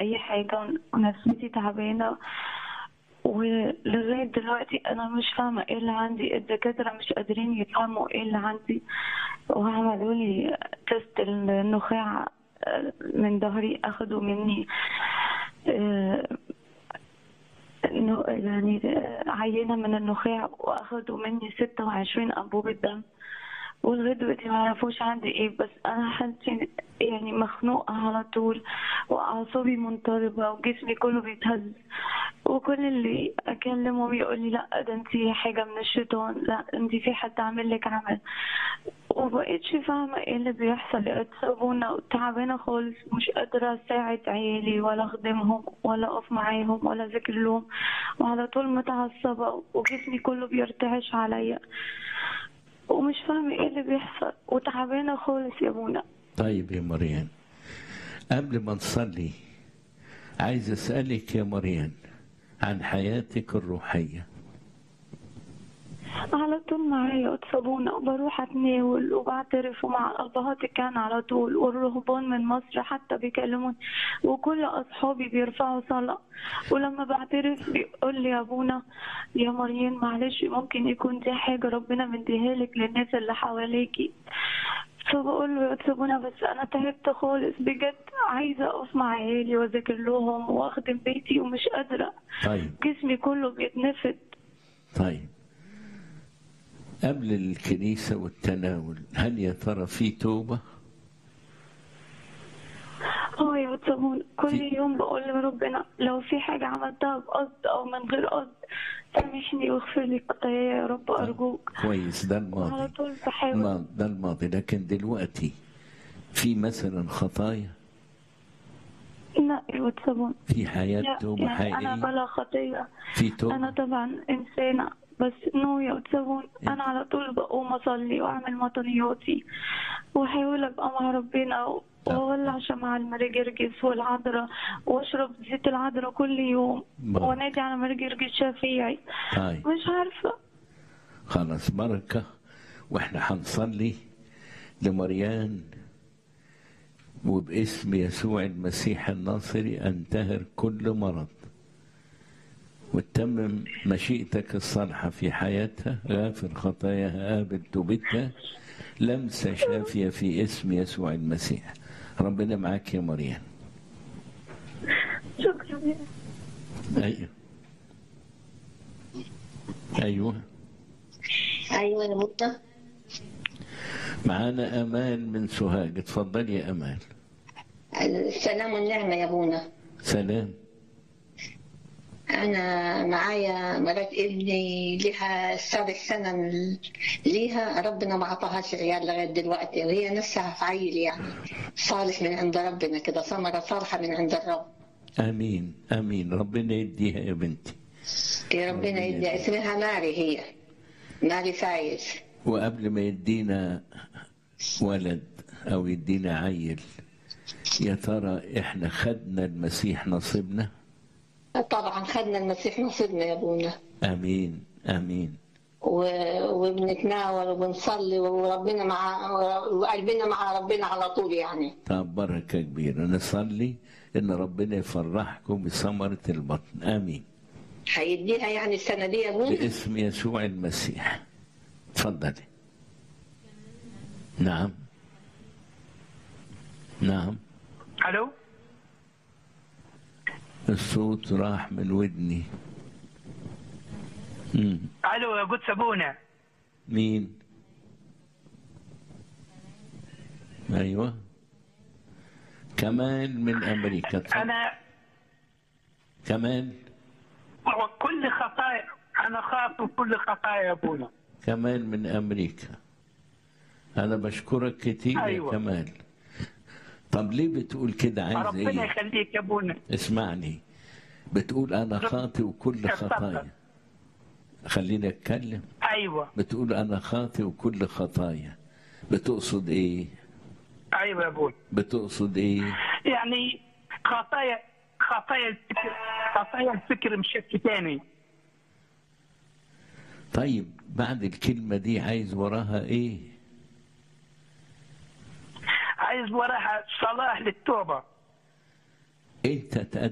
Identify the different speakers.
Speaker 1: اي حاجه ونفسيتي تعبانه ولغايه دلوقتي انا مش فاهمه ايه اللي عندي الدكاتره مش قادرين يفهموا ايه اللي عندي وعملوا لي تيست النخاع آه، من ظهري اخدوا مني آه، إنه يعني عينة من النخاع وأخدوا مني ستة وعشرين أنبوبة دم ولغاية دلوقتي ما يعرفوش عندي إيه بس أنا حالتي يعني مخنوقة على طول وأعصابي مضطربة وجسمي كله بيتهز وكل اللي أكلمه يقول لي لا ده أنتي حاجة من الشيطان لا أنتي في حد عامل لك عمل ومبقتش فاهمة ايه اللي بيحصل اتصابونا وتعبانة خالص مش قادرة اساعد عيالي ولا اخدمهم ولا اقف معاهم ولا اذاكر لهم وعلى طول متعصبة وجسمي كله بيرتعش عليا ومش فاهمة ايه اللي بيحصل وتعبانة خالص يا بونا
Speaker 2: طيب يا مريان قبل ما نصلي عايز أسألك يا مريان عن حياتك الروحية
Speaker 1: على طول معايا اتصابونا وبروح اتناول وبعترف ومع الابهات كان على طول والرهبان من مصر حتى بيكلموني وكل اصحابي بيرفعوا صلاة ولما بعترف بيقول لي يا ابونا يا مريم معلش ممكن يكون دي حاجة ربنا مديها لك للناس اللي حواليكي فبقول له يا اتصابونا بس انا تعبت خالص بجد عايزة اقف مع عيالي واذاكر لهم واخدم بيتي ومش قادرة
Speaker 2: طيب
Speaker 1: جسمي كله بيتنفد
Speaker 2: طيب قبل الكنيسة والتناول هل يا ترى في توبة؟
Speaker 1: اه يا صابون كل
Speaker 2: في-
Speaker 1: يوم بقول لربنا لو في حاجة عملتها بقصد أو من غير قصد سامحني واغفر لي خطاياي يا رب أرجوك
Speaker 2: كويس ده
Speaker 1: على
Speaker 2: الماضي
Speaker 1: طول بحاول
Speaker 2: ما- ده الماضي لكن دلوقتي في مثلا خطايا
Speaker 1: لا يا صابون
Speaker 2: في حياة
Speaker 1: لا
Speaker 2: توبة
Speaker 1: يعني أنا
Speaker 2: حقيقية
Speaker 1: بلا خطية
Speaker 2: في
Speaker 1: أنا
Speaker 2: توبة
Speaker 1: طبعا إنسانة بس نو يا صابون أنا على طول بقوم أصلي وأعمل مطنياتي وأحاول أبقى مع ربنا و- وأولع شمع المرجرجس والعذراء وأشرب زيت العذراء كل يوم
Speaker 2: بارك.
Speaker 1: وأنادي على مرجرجس شفيعي
Speaker 2: طيب
Speaker 1: مش عارفة
Speaker 2: خلاص بركة واحنا هنصلي لمريان وباسم يسوع المسيح الناصري انتهر كل مرض وتتمم مشيئتك الصالحة في حياتها غافر خطاياها قابل توبتها لمسة شافية في اسم يسوع المسيح ربنا معاك يا مريم
Speaker 1: شكرا يا
Speaker 2: ايوه ايوه
Speaker 3: ايوه يا بطة
Speaker 2: معانا امال من سوهاج اتفضلي يا امال
Speaker 3: السلام والنعمة يا ابونا
Speaker 2: سلام
Speaker 3: أنا معايا مرات ابني لها سابع سنة من- ليها ربنا ما عطاهاش عيال لغاية دلوقتي وهي نفسها في عيل يعني صالح من عند ربنا كده ثمرة صالحة من عند الرب
Speaker 2: امين امين ربنا يديها يا بنتي
Speaker 3: يا ربنا يدي اسمها ماري هي ماري فايز
Speaker 2: وقبل ما يدينا ولد او يدينا عيل يا ترى احنا خدنا المسيح نصيبنا
Speaker 3: طبعا خدنا المسيح نصيبنا يا ابونا
Speaker 2: امين امين
Speaker 3: و- وبنتناول وبنصلي وربنا مع وقلبنا مع ربنا على طول يعني
Speaker 2: طب بركه كبيره نصلي ان ربنا يفرحكم بثمره البطن امين
Speaker 3: هيديها يعني السنة دي يا ابونا
Speaker 2: باسم يسوع المسيح تفضلي نعم نعم
Speaker 4: الو
Speaker 2: الصوت راح من ودني مم.
Speaker 4: الو يا قدس ابونا
Speaker 2: مين ايوه كمال من امريكا اتفضل.
Speaker 4: انا
Speaker 2: كمال
Speaker 4: كل خطايا انا خاطب كل خطايا يا ابونا
Speaker 2: كمال من امريكا انا بشكرك كتير يا
Speaker 4: أيوة.
Speaker 2: كمال طب ليه بتقول كده عايز
Speaker 4: ربنا
Speaker 2: ايه
Speaker 4: يخليك يا ابونا
Speaker 2: اسمعني بتقول انا خاطئ وكل
Speaker 4: اتفضل.
Speaker 2: خطايا خليني اتكلم
Speaker 4: ايوه
Speaker 2: بتقول انا خاطئ وكل خطايا بتقصد ايه
Speaker 4: ايوه يا ابونا
Speaker 2: بتقصد ايه
Speaker 4: يعني خطايا خطايا الفكر خطايا الفكر مشكل تاني
Speaker 2: طيب بعد الكلمة دي عايز وراها ايه
Speaker 4: عايز وراها صلاح للتوبه
Speaker 2: انت تقدم